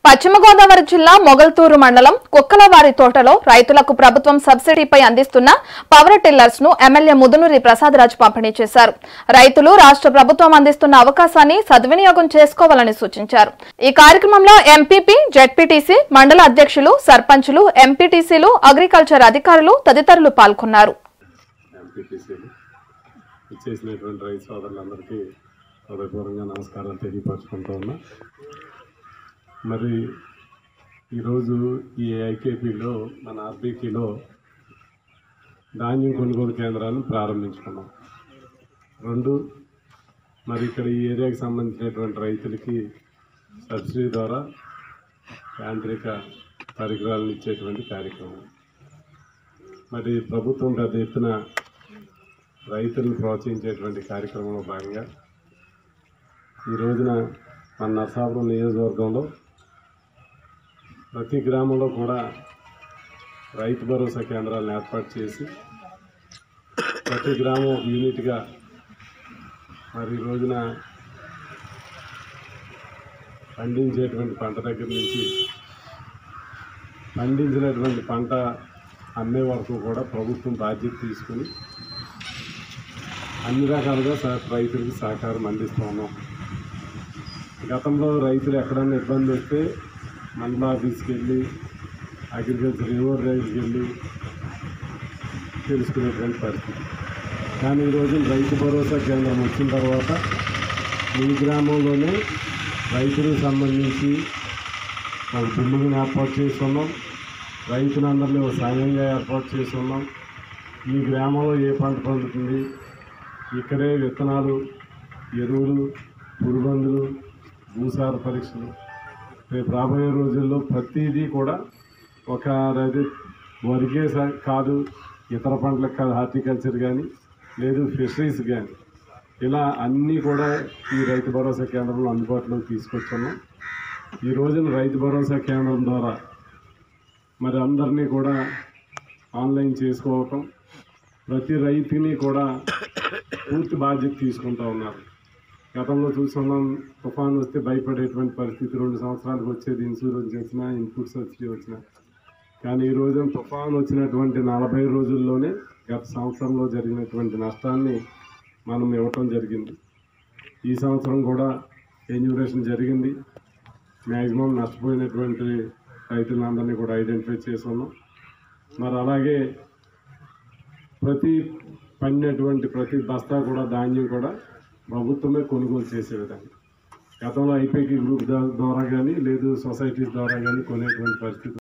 పశ్చిమ గోదావరి జిల్లా మొగల్తూరు మండలం కుక్కలవారి తోటలో రైతులకు ప్రభుత్వం సబ్సిడీపై అందిస్తున్న పవర్ టిల్లర్స్ ను ఎమ్మెల్యే ముదునూరి ప్రసాదరాజు పంపిణీ చేశారు రైతులు రాష్ట్ర ప్రభుత్వం అందిస్తున్న అవకాశాన్ని సద్వినియోగం చేసుకోవాలని సూచించారు ఈ కార్యక్రమంలో ఎంపీపీ జెడ్పీటీసీ మండల అధ్యక్షులు సర్పంచులు ఎంపీటీసీలు అగ్రికల్చర్ అధికారులు తదితరులు పాల్గొన్నారు ఎంపీటీసీలు ఇచ్చేసినటువంటి రైతు సోదరులందరికీ హృదయపూర్వకంగా నమస్కారాలు తెలియపరచుకుంటూ ఉన్నా మరి ఈరోజు ఈ ఐకేపీలో మన ఆర్బీకీలో ధాన్యం కొనుగోలు కేంద్రాలను ప్రారంభించుకున్నాం రెండు మరి ఇక్కడ ఈ ఏరియాకి సంబంధించినటువంటి రైతులకి సబ్సిడీ ద్వారా యాంత్రిక పరికరాలను ఇచ్చేటువంటి కార్యక్రమం మరి ప్రభుత్వం పెద్ద ఎత్తున రైతులను ప్రోత్సహించేటువంటి కార్యక్రమంలో భాగంగా ఈ రోజున మన నరసాపురం నియోజకవర్గంలో ప్రతి గ్రామంలో కూడా రైతు భరోసా కేంద్రాలను ఏర్పాటు చేసి ప్రతి గ్రామం ఒక యూనిట్గా మరి ఈ రోజున పండించేటువంటి పంట దగ్గర నుంచి పండించినటువంటి పంట అమ్మే వరకు కూడా ప్రభుత్వం బాధ్యత తీసుకుని అన్ని రకాలుగా సహ- రైతులకు సహకారం అందిస్తూ ఉన్నాం గతంలో రైతులు ఎక్కడన్నా ఇబ్బంది వస్తే మండల ఆఫీస్కి వెళ్ళి అగ్రికల్చర్ రివర్ రైతుకి వెళ్ళి తెలుసుకునేటువంటి పరిస్థితి కానీ ఈరోజు రైతు భరోసా కేంద్రం వచ్చిన తర్వాత మీ గ్రామంలోనే రైతులకు సంబంధించి ఒక బిల్లుని ఏర్పాటు చేసుకున్నాం రైతులందరినీ ఒక సంఘంగా ఏర్పాటు చేసుకున్నాం మీ గ్రామంలో ఏ పంట పండుతుంది ఇక్కడే విత్తనాలు ఎరువులు పురుగందులు భూసార పరీక్షలు రేపు రాబోయే రోజుల్లో ప్రతిదీ కూడా ఒక అదే వరికే స- కాదు ఇతర పంటలకు కాదు హార్టికల్చర్ కానీ లేదు ఫిషరీస్ కానీ ఇలా అన్నీ కూడా ఈ రైతు భరోసా కేంద్రంలో అందుబాటులోకి తీసుకొచ్చున్నాం ఈ రోజున రైతు భరోసా కేంద్రం ద్వారా మరి అందరినీ కూడా ఆన్లైన్ చేసుకోవటం ప్రతి రైతుని కూడా పూర్తి బాధ్యత తీసుకుంటా ఉన్నారు గతంలో చూస్తున్నాం తుఫాన్ వస్తే భయపడేటువంటి పరిస్థితి రెండు సంవత్సరాలకు వచ్చేది ఇన్సూరెన్స్ వచ్చినా ఇన్పుట్ సబ్సిడీ వచ్చినా కానీ ఈ రోజు తుఫాన్ వచ్చినటువంటి నలభై రోజుల్లోనే గత సంవత్సరంలో జరిగినటువంటి నష్టాన్ని మనం ఇవ్వటం జరిగింది ఈ సంవత్సరం కూడా ఎన్యూరేషన్ జరిగింది మ్యాక్సిమం నష్టపోయినటువంటి రైతులందరినీ కూడా ఐడెంటిఫై చేసి ఉన్నాం మరి అలాగే ప్రతి పండినటువంటి ప్రతి బస్తా కూడా ధాన్యం కూడా ప్రభుత్వమే కొనుగోలు చేసే విధంగా గతంలో ఐపీకి గ్రూప్ దా- ద్వారా కానీ లేదు సొసైటీస్ ద్వారా కానీ కొనేటువంటి పరిస్థితి